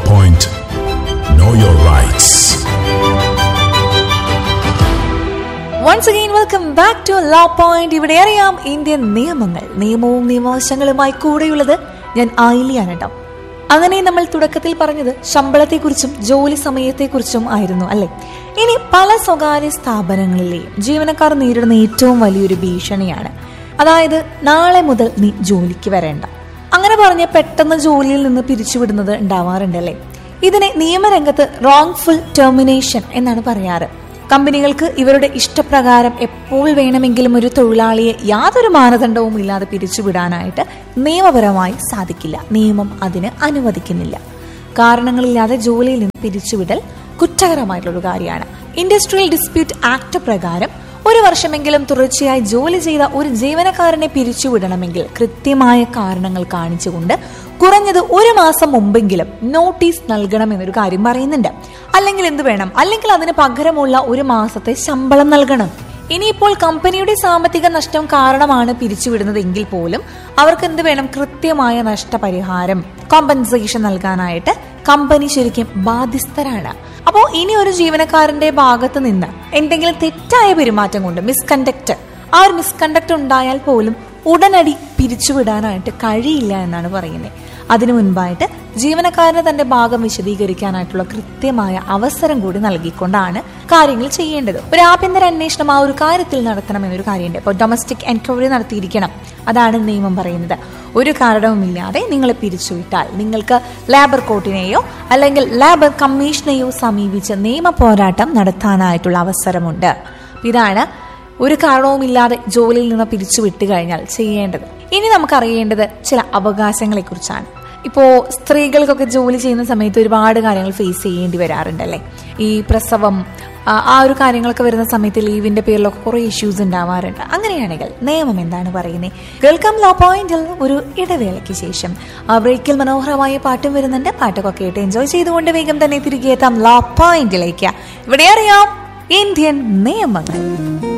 Point. Know your rights. Once again welcome back to law point ഇവിടെ അറിയാം Indian നിയമങ്ങൾ നിയമവും നിയമവശങ്ങളുമായി കൂടെയുള്ളത് ഞാൻ ആയിലിയാണ് കേട്ടോ അങ്ങനെ നമ്മൾ തുടക്കത്തിൽ പറഞ്ഞത് ശമ്പളത്തെക്കുറിച്ചും ജോലി സമയത്തെക്കുറിച്ചും ആയിരുന്നു അല്ലെ ഇനി പല സ്വകാര്യ സ്ഥാപനങ്ങളിലെയും ജീവനക്കാർ നേരിടുന്ന ഏറ്റവും വലിയൊരു ഭീഷണിയാണ് അതായത് നാളെ മുതൽ നീ ജോലിക്ക് വരേണ്ട അങ്ങനെ പറഞ്ഞ് പെട്ടെന്ന് ജോലിയിൽ നിന്ന് പിരിച്ചുവിടുന്നത് ഉണ്ടാവാറുണ്ടല്ലേ ഇതിനെ നിയമരംഗത്ത് റോങ്ഫുൾ ടെർമിനേഷൻ എന്നാണ് പറയാറ് കമ്പനികൾക്ക് ഇവരുടെ ഇഷ്ടപ്രകാരം എപ്പോൾ വേണമെങ്കിലും ഒരു തൊഴിലാളിയെ യാതൊരു മാനദണ്ഡവും ഇല്ലാതെ പിരിച്ചുവിടാനായിട്ട് നിയമപരമായി സാധിക്കില്ല നിയമം അതിന് അനുവദിക്കുന്നില്ല കാരണങ്ങളില്ലാതെ ജോലിയിൽ നിന്ന് പിരിച്ചുവിടൽ കുറ്റകരമായിട്ടുള്ള ഒരു കാര്യമാണ് ഇൻഡസ്ട്രിയൽ ഡിസ്പ്യൂട്ട് ആക്ട് പ്രകാരം ഒരു വർഷമെങ്കിലും തുടർച്ചയായി ജോലി ചെയ്ത ഒരു ജീവനക്കാരനെ പിരിച്ചുവിടണമെങ്കിൽ കൃത്യമായ കാരണങ്ങൾ കാണിച്ചുകൊണ്ട് കുറഞ്ഞത് ഒരു മാസം മുമ്പെങ്കിലും നോട്ടീസ് നൽകണമെന്നൊരു കാര്യം പറയുന്നുണ്ട് അല്ലെങ്കിൽ എന്ത് വേണം അല്ലെങ്കിൽ അതിന് പകരമുള്ള ഒരു മാസത്തെ ശമ്പളം നൽകണം ഇനിയിപ്പോൾ കമ്പനിയുടെ സാമ്പത്തിക നഷ്ടം കാരണമാണ് പിരിച്ചുവിടുന്നതെങ്കിൽ പോലും അവർക്ക് എന്ത് വേണം കൃത്യമായ നഷ്ടപരിഹാരം കോമ്പൻസേഷൻ നൽകാനായിട്ട് കമ്പനി ശരിക്കും ബാധ്യസ്ഥരാണ് അപ്പോൾ ഇനി ഒരു ജീവനക്കാരന്റെ ഭാഗത്ത് നിന്ന് എന്തെങ്കിലും തെറ്റായ പെരുമാറ്റം കൊണ്ട് മിസ്കണ്ടക്ട് ആ ഒരു മിസ്കണ്ടക്ട് ഉണ്ടായാൽ പോലും ഉടനടി പിരിച്ചുവിടാനായിട്ട് കഴിയില്ല എന്നാണ് പറയുന്നത് അതിനു മുൻപായിട്ട് ജീവനക്കാരന് തന്റെ ഭാഗം വിശദീകരിക്കാനായിട്ടുള്ള കൃത്യമായ അവസരം കൂടി നൽകിക്കൊണ്ടാണ് കാര്യങ്ങൾ ചെയ്യേണ്ടത് ഒരു ആഭ്യന്തര അന്വേഷണം ആ ഒരു കാര്യത്തിൽ നടത്തണമെന്നൊരു കാര്യമുണ്ട് ഇപ്പോൾ ഡൊമസ്റ്റിക് എൻക്വയറി നടത്തിയിരിക്കണം അതാണ് നിയമം പറയുന്നത് ഒരു കാരണവുമില്ലാതെ നിങ്ങളെ പിരിച്ചുവിട്ടാൽ നിങ്ങൾക്ക് ലേബർ കോർട്ടിനെയോ അല്ലെങ്കിൽ ലേബർ കമ്മീഷനെയോ സമീപിച്ച് നിയമ പോരാട്ടം നടത്താനായിട്ടുള്ള അവസരമുണ്ട് ഇതാണ് ഒരു കാരണവുമില്ലാതെ ജോലിയിൽ നിന്ന് പിരിച്ചു വിട്ടു കഴിഞ്ഞാൽ ചെയ്യേണ്ടത് ഇനി നമുക്കറിയേണ്ടത് ചില അവകാശങ്ങളെ കുറിച്ചാണ് ഇപ്പോ സ്ത്രീകൾക്കൊക്കെ ജോലി ചെയ്യുന്ന സമയത്ത് ഒരുപാട് കാര്യങ്ങൾ ഫേസ് ചെയ്യേണ്ടി വരാറുണ്ടല്ലേ ഈ പ്രസവം ആ, ആ ഒരു കാര്യങ്ങളൊക്കെ വരുന്ന സമയത്ത് ലീവിന്റെ പേരിലൊക്കെ കുറെ ഇഷ്യൂസ് ഉണ്ടാവാറുണ്ട് അങ്ങനെയാണെങ്കിൽ നിയമം എന്താണ് പറയുന്നത് കേൾക്കാം ലോ പോയിന്റിൽ ഒരു ഇടവേളയ്ക്ക് ശേഷം ആ ബ്രേക്കിൽ മനോഹരമായ പാട്ടും വരുന്നുണ്ട് പാട്ടൊക്കെ കേട്ട് എൻജോയ് ചെയ്തുകൊണ്ട് വേഗം തന്നെ തിരികെ എത്താം ലോ പോയിന്റിലേക്ക് ഇവിടെ അറിയാം ഇന്ത്യൻ നിയമങ്ങൾ